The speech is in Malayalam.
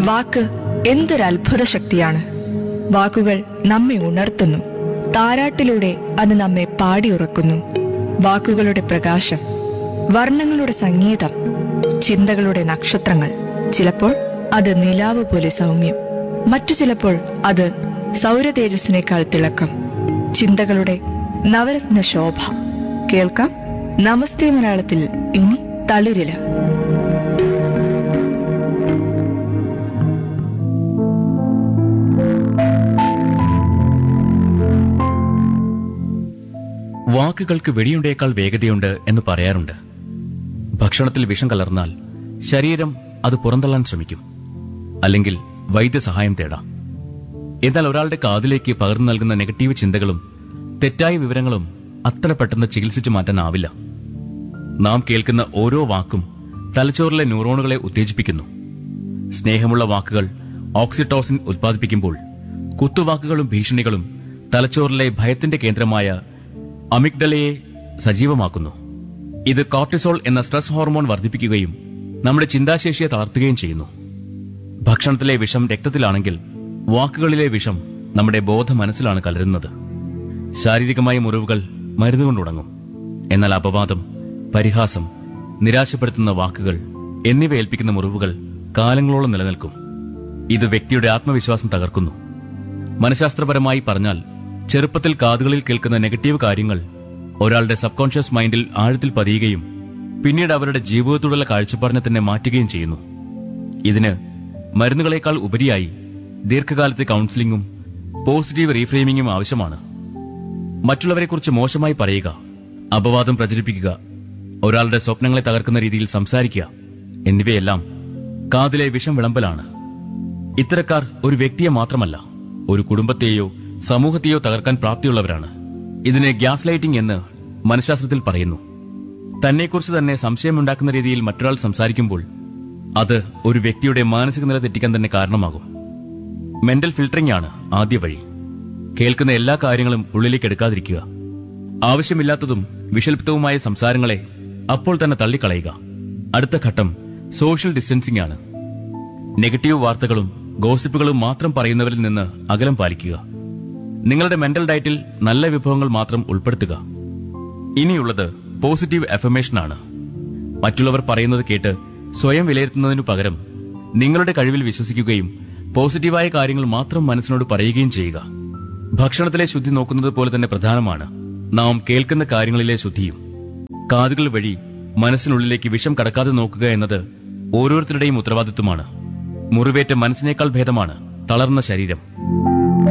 വാക്ക് എന്തൊരു അത്ഭുത ശക്തിയാണ് വാക്കുകൾ നമ്മെ ഉണർത്തുന്നു താരാട്ടിലൂടെ അത് നമ്മെ പാടിയുറക്കുന്നു വാക്കുകളുടെ പ്രകാശം വർണ്ണങ്ങളുടെ സംഗീതം ചിന്തകളുടെ നക്ഷത്രങ്ങൾ ചിലപ്പോൾ അത് നിലാവ് പോലെ സൗമ്യം മറ്റു ചിലപ്പോൾ അത് സൗരതേജസ്സിനേക്കാൾ തിളക്കം ചിന്തകളുടെ നവരത്ന ശോഭ കേൾക്കാം നമസ്തേ മലയാളത്തിൽ ഇനി തളിരില വാക്കുകൾക്ക് വെടിയുണ്ടേക്കാൾ വേഗതയുണ്ട് എന്ന് പറയാറുണ്ട് ഭക്ഷണത്തിൽ വിഷം കലർന്നാൽ ശരീരം അത് പുറന്തള്ളാൻ ശ്രമിക്കും അല്ലെങ്കിൽ വൈദ്യസഹായം തേടാം എന്നാൽ ഒരാളുടെ കാതിലേക്ക് പകർന്നു നൽകുന്ന നെഗറ്റീവ് ചിന്തകളും തെറ്റായ വിവരങ്ങളും അത്ര പെട്ടെന്ന് ചികിത്സിച്ചു മാറ്റാനാവില്ല നാം കേൾക്കുന്ന ഓരോ വാക്കും തലച്ചോറിലെ ന്യൂറോണുകളെ ഉത്തേജിപ്പിക്കുന്നു സ്നേഹമുള്ള വാക്കുകൾ ഓക്സിറ്റോസിൻ ഉത്പാദിപ്പിക്കുമ്പോൾ കുത്തുവാക്കുകളും ഭീഷണികളും തലച്ചോറിലെ ഭയത്തിന്റെ കേന്ദ്രമായ അമിഗ്ഡലയെ സജീവമാക്കുന്നു ഇത് കോർട്ടിസോൾ എന്ന സ്ട്രെസ് ഹോർമോൺ വർദ്ധിപ്പിക്കുകയും നമ്മുടെ ചിന്താശേഷിയെ തളർത്തുകയും ചെയ്യുന്നു ഭക്ഷണത്തിലെ വിഷം രക്തത്തിലാണെങ്കിൽ വാക്കുകളിലെ വിഷം നമ്മുടെ ബോധ മനസ്സിലാണ് കലരുന്നത് ശാരീരികമായ മുറിവുകൾ മരുന്നുകൊണ്ടുടങ്ങും എന്നാൽ അപവാദം പരിഹാസം നിരാശപ്പെടുത്തുന്ന വാക്കുകൾ എന്നിവ ഏൽപ്പിക്കുന്ന മുറിവുകൾ കാലങ്ങളോളം നിലനിൽക്കും ഇത് വ്യക്തിയുടെ ആത്മവിശ്വാസം തകർക്കുന്നു മനഃശാസ്ത്രപരമായി പറഞ്ഞാൽ ചെറുപ്പത്തിൽ കാതുകളിൽ കേൾക്കുന്ന നെഗറ്റീവ് കാര്യങ്ങൾ ഒരാളുടെ സബ് കോൺഷ്യസ് മൈൻഡിൽ ആഴത്തിൽ പതിയുകയും പിന്നീട് അവരുടെ ജീവിതത്തോടുള്ള കാഴ്ചപ്പാടിനെ തന്നെ മാറ്റുകയും ചെയ്യുന്നു ഇതിന് മരുന്നുകളേക്കാൾ ഉപരിയായി ദീർഘകാലത്തെ കൗൺസിലിംഗും പോസിറ്റീവ് റീഫ്രെയിമിംഗും ആവശ്യമാണ് മറ്റുള്ളവരെക്കുറിച്ച് മോശമായി പറയുക അപവാദം പ്രചരിപ്പിക്കുക ഒരാളുടെ സ്വപ്നങ്ങളെ തകർക്കുന്ന രീതിയിൽ സംസാരിക്കുക എന്നിവയെല്ലാം കാതിലെ വിഷം വിളമ്പലാണ് ഇത്തരക്കാർ ഒരു വ്യക്തിയെ മാത്രമല്ല ഒരു കുടുംബത്തെയോ സമൂഹത്തെയോ തകർക്കാൻ പ്രാപ്തിയുള്ളവരാണ് ഇതിനെ ഗ്യാസ് ലൈറ്റിംഗ് എന്ന് മനഃശാസ്ത്രത്തിൽ പറയുന്നു തന്നെക്കുറിച്ച് തന്നെ സംശയമുണ്ടാക്കുന്ന രീതിയിൽ മറ്റൊരാൾ സംസാരിക്കുമ്പോൾ അത് ഒരു വ്യക്തിയുടെ മാനസിക നില തെറ്റിക്കാൻ തന്നെ കാരണമാകും മെന്റൽ ഫിൽട്ടറിംഗ് ആണ് ആദ്യ വഴി കേൾക്കുന്ന എല്ലാ കാര്യങ്ങളും ഉള്ളിലേക്ക് എടുക്കാതിരിക്കുക ആവശ്യമില്ലാത്തതും വിഷലിപ്തവുമായ സംസാരങ്ങളെ അപ്പോൾ തന്നെ തള്ളിക്കളയുക അടുത്ത ഘട്ടം സോഷ്യൽ ഡിസ്റ്റൻസിംഗ് ആണ് നെഗറ്റീവ് വാർത്തകളും ഗോസിപ്പുകളും മാത്രം പറയുന്നവരിൽ നിന്ന് അകലം പാലിക്കുക നിങ്ങളുടെ മെന്റൽ ഡയറ്റിൽ നല്ല വിഭവങ്ങൾ മാത്രം ഉൾപ്പെടുത്തുക ഇനിയുള്ളത് പോസിറ്റീവ് അഫർമേഷൻ ആണ് മറ്റുള്ളവർ പറയുന്നത് കേട്ട് സ്വയം വിലയിരുത്തുന്നതിനു പകരം നിങ്ങളുടെ കഴിവിൽ വിശ്വസിക്കുകയും പോസിറ്റീവായ കാര്യങ്ങൾ മാത്രം മനസ്സിനോട് പറയുകയും ചെയ്യുക ഭക്ഷണത്തിലെ ശുദ്ധി നോക്കുന്നത് പോലെ തന്നെ പ്രധാനമാണ് നാം കേൾക്കുന്ന കാര്യങ്ങളിലെ ശുദ്ധിയും കാതുകൾ വഴി മനസ്സിനുള്ളിലേക്ക് വിഷം കടക്കാതെ നോക്കുക എന്നത് ഓരോരുത്തരുടെയും ഉത്തരവാദിത്വമാണ് മുറിവേറ്റ മനസ്സിനേക്കാൾ ഭേദമാണ് തളർന്ന ശരീരം